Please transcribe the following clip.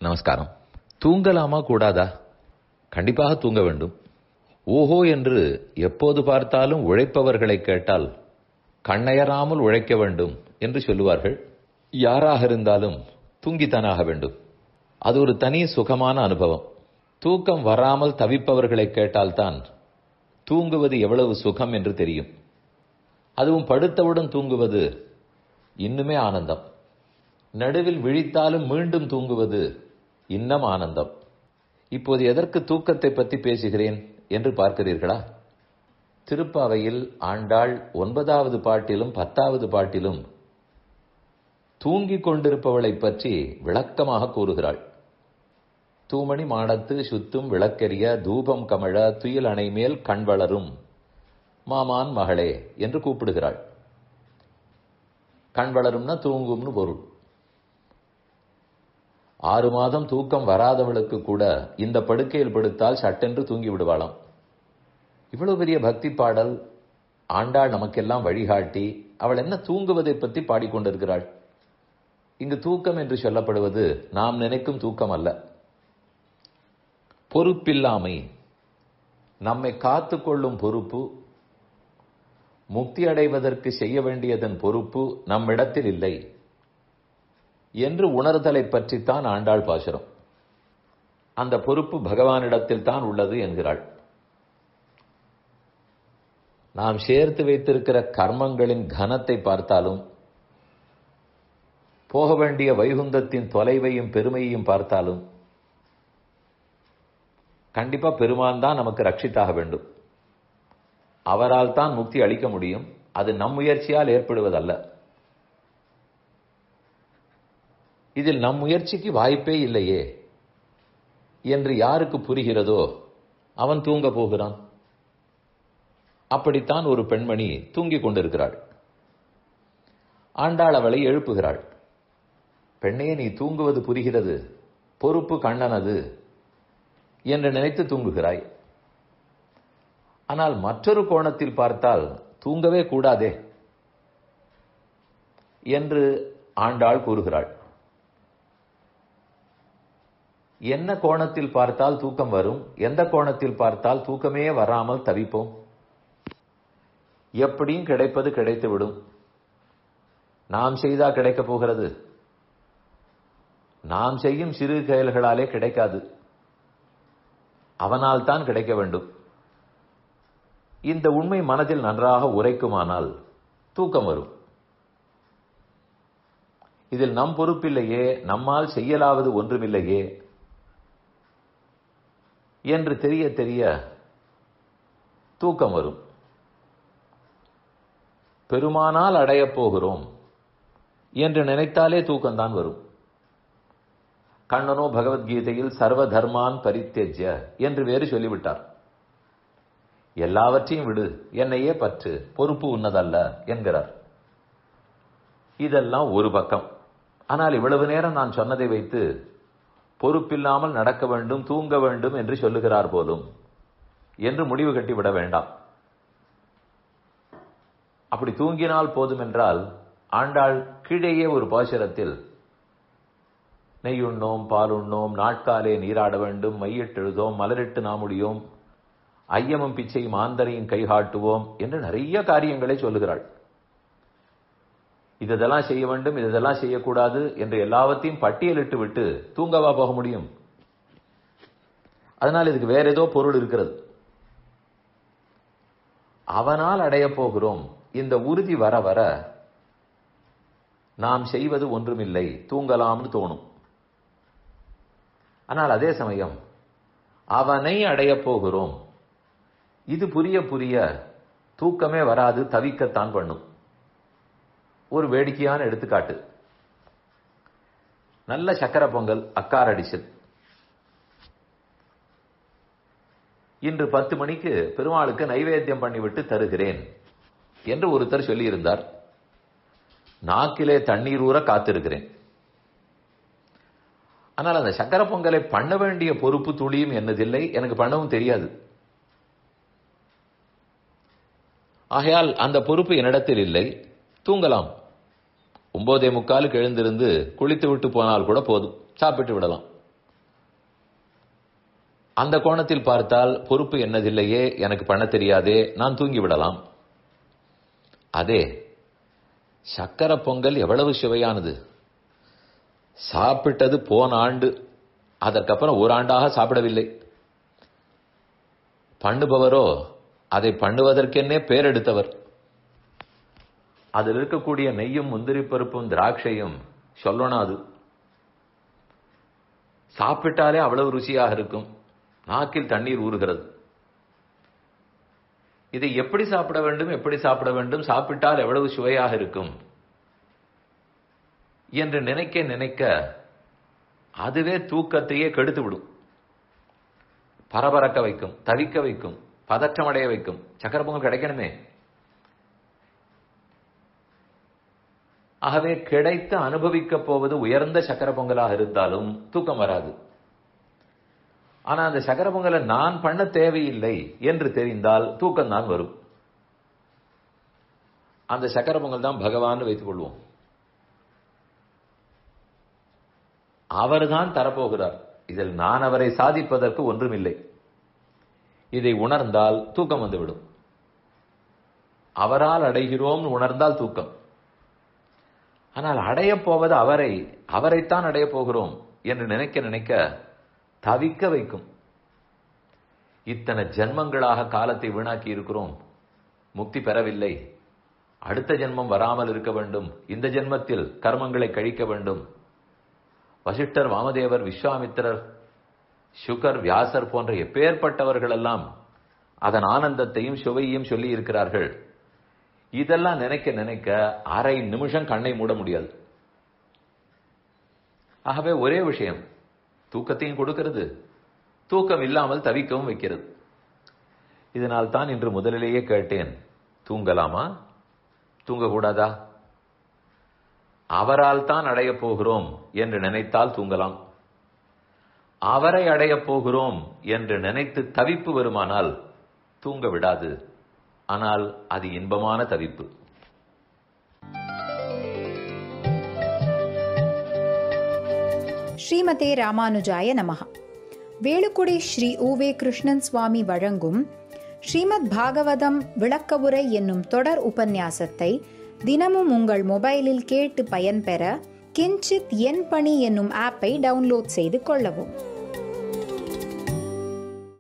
நமஸ்காரம் தூங்கலாமா கூடாதா கண்டிப்பாக தூங்க வேண்டும் ஓஹோ என்று எப்போது பார்த்தாலும் உழைப்பவர்களை கேட்டால் கண்ணயராமல் உழைக்க வேண்டும் என்று சொல்லுவார்கள் யாராக இருந்தாலும் தூங்கித்தானாக வேண்டும் அது ஒரு தனி சுகமான அனுபவம் தூக்கம் வராமல் தவிப்பவர்களை கேட்டால்தான் தூங்குவது எவ்வளவு சுகம் என்று தெரியும் அதுவும் படுத்தவுடன் தூங்குவது இன்னுமே ஆனந்தம் நடுவில் விழித்தாலும் மீண்டும் தூங்குவது இன்னும் ஆனந்தம் இப்போது எதற்கு தூக்கத்தை பற்றி பேசுகிறேன் என்று பார்க்கிறீர்களா திருப்பாவையில் ஆண்டாள் ஒன்பதாவது பாட்டிலும் பத்தாவது பாட்டிலும் தூங்கிக் கொண்டிருப்பவளை பற்றி விளக்கமாக கூறுகிறாள் தூமணி மாடத்து சுத்தும் விளக்கெரிய தூபம் கமழ துயில் அணை மேல் கண் வளரும் மாமான் மகளே என்று கூப்பிடுகிறாள் கண் வளரும்னா தூங்கும்னு பொருள் ஆறு மாதம் தூக்கம் வராதவளுக்கு கூட இந்த படுக்கையில் படுத்தால் சட்டென்று தூங்கி விடுவாளாம் இவ்வளவு பெரிய பக்தி பாடல் ஆண்டாள் நமக்கெல்லாம் வழிகாட்டி அவள் என்ன தூங்குவதை பற்றி பாடிக்கொண்டிருக்கிறாள் இங்கு தூக்கம் என்று சொல்லப்படுவது நாம் நினைக்கும் தூக்கம் அல்ல பொறுப்பில்லாமை நம்மை காத்து கொள்ளும் பொறுப்பு முக்தி அடைவதற்கு செய்ய வேண்டியதன் பொறுப்பு நம்மிடத்தில் இல்லை என்று உணர்தலை பற்றித்தான் ஆண்டாள் பாசுரம் அந்த பொறுப்பு பகவானிடத்தில் தான் உள்ளது என்கிறாள் நாம் சேர்த்து வைத்திருக்கிற கர்மங்களின் கனத்தை பார்த்தாலும் போக வேண்டிய வைகுந்தத்தின் தொலைவையும் பெருமையையும் பார்த்தாலும் கண்டிப்பா பெருமான் தான் நமக்கு ரட்சித்தாக வேண்டும் அவரால் தான் முக்தி அளிக்க முடியும் அது நம் முயற்சியால் ஏற்படுவதல்ல இதில் நம் முயற்சிக்கு வாய்ப்பே இல்லையே என்று யாருக்கு புரிகிறதோ அவன் தூங்க போகிறான் அப்படித்தான் ஒரு பெண்மணி தூங்கிக் கொண்டிருக்கிறாள் ஆண்டாள் அவளை எழுப்புகிறாள் பெண்ணே நீ தூங்குவது புரிகிறது பொறுப்பு கண்ணனது என்று நினைத்து தூங்குகிறாய் ஆனால் மற்றொரு கோணத்தில் பார்த்தால் தூங்கவே கூடாதே என்று ஆண்டாள் கூறுகிறாள் என்ன கோணத்தில் பார்த்தால் தூக்கம் வரும் எந்த கோணத்தில் பார்த்தால் தூக்கமே வராமல் தவிப்போம் எப்படியும் கிடைப்பது கிடைத்துவிடும் நாம் செய்தா கிடைக்கப் போகிறது நாம் செய்யும் சிறு செயல்களாலே கிடைக்காது அவனால் தான் கிடைக்க வேண்டும் இந்த உண்மை மனதில் நன்றாக உரைக்குமானால் தூக்கம் வரும் இதில் நம் பொறுப்பில்லையே நம்மால் செய்யலாவது ஒன்றுமில்லையே என்று தெரிய தெரிய தூக்கம் வரும் பெருமானால் அடையப் போகிறோம் என்று நினைத்தாலே தூக்கம்தான் வரும் கண்ணனோ பகவத்கீதையில் சர்வ தர்மான் பரித்தேஜ்ய என்று வேறு சொல்லிவிட்டார் எல்லாவற்றையும் விடு என்னையே பற்று பொறுப்பு உன்னதல்ல என்கிறார் இதெல்லாம் ஒரு பக்கம் ஆனால் இவ்வளவு நேரம் நான் சொன்னதை வைத்து பொறுப்பில்லாமல் நடக்க வேண்டும் தூங்க வேண்டும் என்று சொல்லுகிறார் போலும் என்று முடிவு கட்டிவிட வேண்டாம் அப்படி தூங்கினால் போதும் என்றால் ஆண்டாள் கீழேயே ஒரு பாசுரத்தில் நெய்யுண்ணோம் பாலுண்ணோம் நாட்காலே நீராட வேண்டும் மையிட்டெழுதோம் மலரிட்டு நாமுடியோம் ஐயமும் பிச்சையும் ஆந்தரையும் கைகாட்டுவோம் என்று நிறைய காரியங்களை சொல்லுகிறாள் இதெல்லாம் செய்ய வேண்டும் இதெல்லாம் செய்யக்கூடாது என்று எல்லாவற்றையும் பட்டியலிட்டு விட்டு தூங்கவா போக முடியும் அதனால் இதுக்கு வேற ஏதோ பொருள் இருக்கிறது அவனால் அடையப் போகிறோம் இந்த உறுதி வர வர நாம் செய்வது ஒன்றுமில்லை தூங்கலாம்னு தோணும் ஆனால் அதே சமயம் அவனை அடையப் போகிறோம் இது புரிய புரிய தூக்கமே வராது தவிக்கத்தான் பண்ணும் ஒரு வேடிக்கையான எடுத்துக்காட்டு நல்ல சக்கரை பொங்கல் அக்கார் அடிச்சல் இன்று பத்து மணிக்கு பெருமாளுக்கு நைவேத்தியம் பண்ணிவிட்டு தருகிறேன் என்று ஒருத்தர் சொல்லியிருந்தார் நாக்கிலே தண்ணீர் ஊற காத்திருக்கிறேன் ஆனால் அந்த சக்கர பொங்கலை பண்ண வேண்டிய பொறுப்பு துளியும் என்னதில்லை எனக்கு பண்ணவும் தெரியாது ஆகையால் அந்த பொறுப்பு என்னிடத்தில் இல்லை தூங்கலாம் ஒன்பதே முக்காலுக்கு எழுந்திருந்து குளித்து விட்டு போனால் கூட போதும் சாப்பிட்டு விடலாம் அந்த கோணத்தில் பார்த்தால் பொறுப்பு என்னதில்லையே எனக்கு பண்ண தெரியாதே நான் தூங்கி விடலாம் அதே சக்கரை பொங்கல் எவ்வளவு சுவையானது சாப்பிட்டது போன ஆண்டு அதற்கப்புறம் ஒரு ஆண்டாக சாப்பிடவில்லை பண்ணுபவரோ அதை பண்ணுவதற்கென்னே பேரெடுத்தவர் அதில் இருக்கக்கூடிய நெய்யும் முந்திரி பருப்பும் திராட்சையும் சொல்லணும் அது சாப்பிட்டாலே அவ்வளவு ருசியாக இருக்கும் நாக்கில் தண்ணீர் ஊறுகிறது இதை எப்படி சாப்பிட வேண்டும் எப்படி சாப்பிட வேண்டும் சாப்பிட்டால் எவ்வளவு சுவையாக இருக்கும் என்று நினைக்க நினைக்க அதுவே தூக்கத்தையே கெடுத்து விடும் பரபரக்க வைக்கும் தவிக்க வைக்கும் பதற்றமடைய வைக்கும் சக்கர பொங்கல் கிடைக்கணுமே ஆகவே கிடைத்து அனுபவிக்கப் போவது உயர்ந்த சக்கர பொங்கலாக இருந்தாலும் தூக்கம் வராது ஆனா அந்த சக்கர பொங்கலை நான் பண்ண தேவையில்லை என்று தெரிந்தால் தூக்கம் தான் வரும் அந்த சக்கர பொங்கல் தான் பகவான் வைத்துக் கொள்வோம் அவர்தான் தரப்போகிறார் இதில் நான் அவரை சாதிப்பதற்கு ஒன்றுமில்லை இதை உணர்ந்தால் தூக்கம் வந்துவிடும் அவரால் அடைகிறோம் உணர்ந்தால் தூக்கம் ஆனால் அடையப் போவது அவரை அவரைத்தான் அடையப் போகிறோம் என்று நினைக்க நினைக்க தவிக்க வைக்கும் இத்தனை ஜென்மங்களாக காலத்தை வீணாக்கி இருக்கிறோம் முக்தி பெறவில்லை அடுத்த ஜென்மம் வராமல் இருக்க வேண்டும் இந்த ஜென்மத்தில் கர்மங்களை கழிக்க வேண்டும் வசிஷ்டர் வாமதேவர் விஸ்வாமித்திரர் சுகர் வியாசர் போன்ற எப்பேற்பட்டவர்கள் எல்லாம் அதன் ஆனந்தத்தையும் சுவையையும் சொல்லி இருக்கிறார்கள் இதெல்லாம் நினைக்க நினைக்க அரை நிமிஷம் கண்ணை மூட முடியாது ஆகவே ஒரே விஷயம் தூக்கத்தையும் கொடுக்கிறது தூக்கம் இல்லாமல் தவிக்கவும் வைக்கிறது இதனால் தான் இன்று முதலிலேயே கேட்டேன் தூங்கலாமா தூங்கக்கூடாதா அவரால் தான் அடையப் போகிறோம் என்று நினைத்தால் தூங்கலாம் அவரை அடையப் போகிறோம் என்று நினைத்து தவிப்பு வருமானால் தூங்க விடாது ஆனால் அது இன்பமான தவிப்பு ஸ்ரீமதே ராமானுஜாய நமஹா வேலுக்குடி ஸ்ரீ உவே கிருஷ்ணன் சுவாமி வழங்கும் ஸ்ரீமத் பாகவதம் விளக்கவுரை என்னும் தொடர் உபன்யாசத்தை தினமும் உங்கள் மொபைலில் கேட்டு பயன்பெற கிஞ்சித் என் பணி என்னும் ஆப்பை டவுன்லோட் செய்து கொள்ளவும்